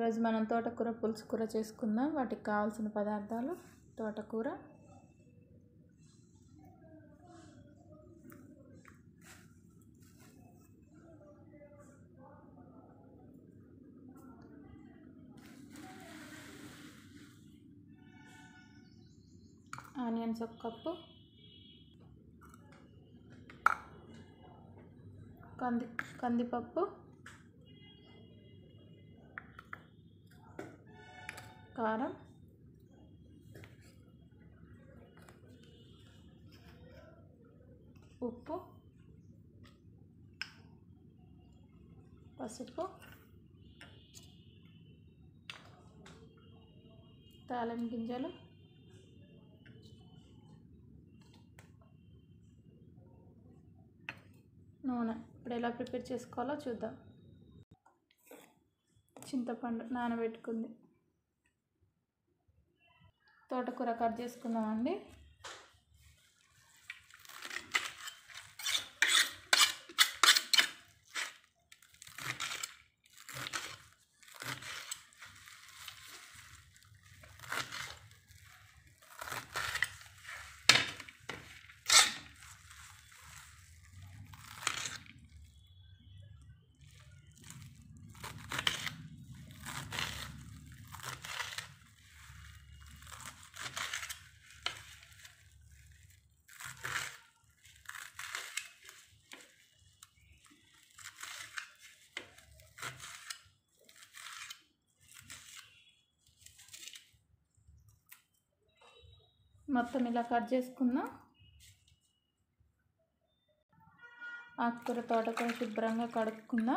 ఈరోజు మనం తోటకూర పులుసు కూర చేసుకుందాం వాటికి కావాల్సిన పదార్థాలు తోటకూర ఆనియన్స్ ఒక కప్పు కంది కందిపప్పు కారం ఉప్పు పసుపు తాలింపు గింజలు నూనె ఇప్పుడు ఎలా ప్రిపేర్ చేసుకోవాలో చూద్దాం చింతపండు నానబెట్టుకుంది తోటకూర కట్ చేసుకుందామండి మొత్తం ఇలా కట్ చేసుకుందాం ఆకుకూర తోటకూర శుభ్రంగా కడుక్కుందాం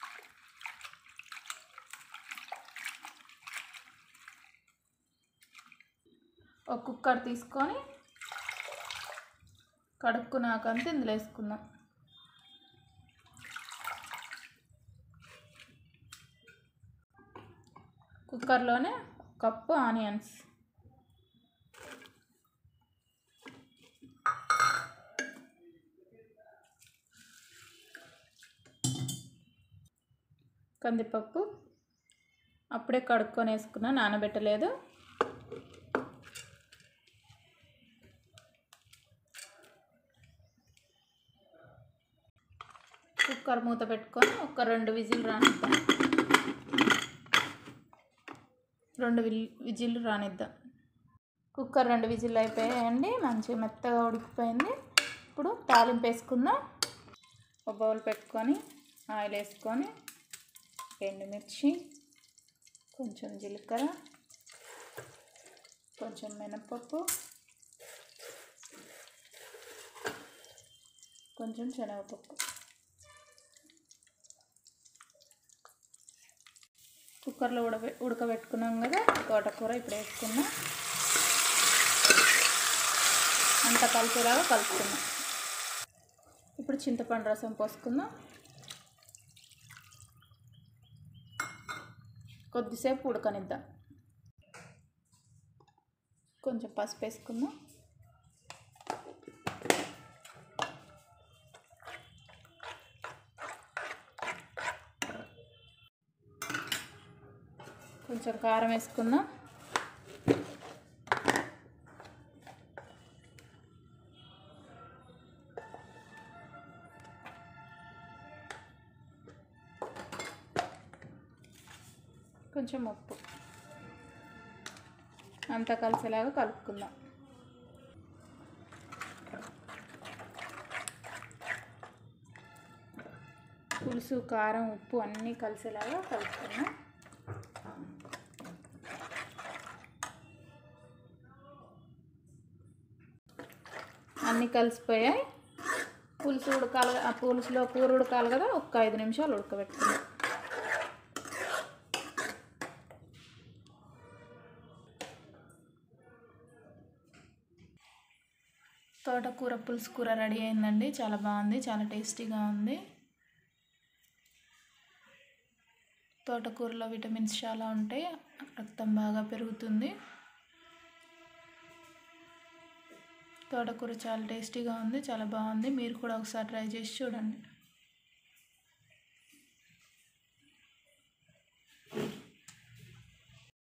ఒక కుక్కర్ తీసుకొని కడుక్కున్నాకంతా ఇందులో వేసుకుందాం కుక్కర్లోనే కప్పు ఆనియన్స్ కందిపప్పు అప్పుడే కడుక్కొని వేసుకున్నా నానబెట్టలేదు కుక్కర్ మూత పెట్టుకొని ఒక రెండు విజిల్ రానిద్దాం రెండు విజిల్ రానిద్దాం కుక్కర్ రెండు విజిల్ అయిపోయాయండి మంచిగా మెత్తగా ఉడికిపోయింది ఇప్పుడు తాలింపు వేసుకుందాం ఒక బౌల్ పెట్టుకొని ఆయిల్ వేసుకొని ఎండుమిర్చి కొంచెం జీలకర్ర కొంచెం మినపప్పు కొంచెం శనగపప్పు కుక్కర్లో ఉడబె ఉడకబెట్టుకున్నాం కదా తోటకూర ఇప్పుడు వేసుకున్నాం అంత కలిసేలాగా కలుపుకున్నాం ఇప్పుడు చింతపండు రసం పోసుకుందాం కొద్దిసేపు ఉడకనిద్దాం కొంచెం పసుపు వేసుకుందాం కొంచెం కారం వేసుకుందాం కొంచెం ఉప్పు అంతా కలిసేలాగా కలుపుకుందాం పులుసు కారం ఉప్పు అన్నీ కలిసేలాగా కలుపుకుందాం అన్నీ కలిసిపోయాయి పులుసు ఉడకాలి ఆ పులుసులో కూర ఉడకాలి కదా ఒక్క ఐదు నిమిషాలు ఉడకబెట్టుకుందాం తోటకూర పులుసు కూర రెడీ అయిందండి చాలా బాగుంది చాలా టేస్టీగా ఉంది తోటకూరలో విటమిన్స్ చాలా ఉంటాయి రక్తం బాగా పెరుగుతుంది తోటకూర చాలా టేస్టీగా ఉంది చాలా బాగుంది మీరు కూడా ఒకసారి ట్రై చేసి చూడండి